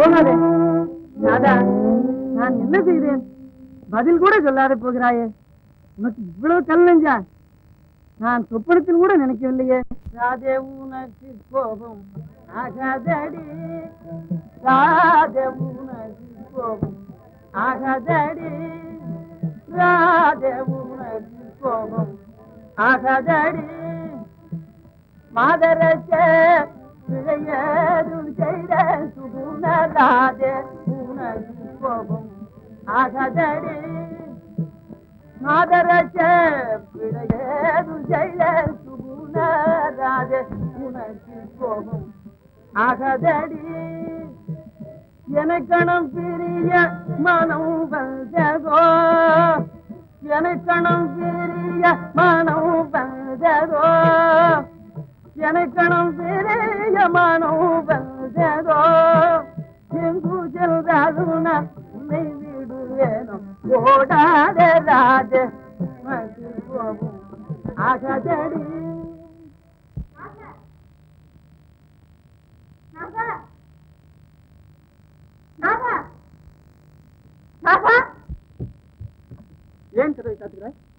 போகாதே ராதா நான் என்ன செய்தேன் பதில் கூட சொல்லாத போகிறாயே உனக்கு இவ்வளவு கல் நெஞ்சா நான் சொப்பனத்தில் கூட நினைக்கவில்லையே ராதே உனக்கு கோபம் ஆகாதடி ராதே உனக்கு கோபம் ஆகாதடி ராதே உனக்கு கோபம் ஆகாதடி மாதரச்ச பிழையதும் செய்த சுகுணராதே உனக்கு கோபம் ஆகாதடி மாதரச்ச பிழையதும் செய்த சுகுணராதே உனக்கு கோபம் ஆகாதடி எனக்கணம் பிரிய மனம் வந்ததோ எனக்கணம் பிரிய மனம் வந்ததோ எனக்கணம் பெரிய மனம் வந்ததோ எங்கு செல்றாலும் நான் உன்னை விடுவேனும் ஓடாத ராஜ மது போகும் ஆகதடி நாகா நாகா நாகா ஏன் கதை காத்துக்கிறாய்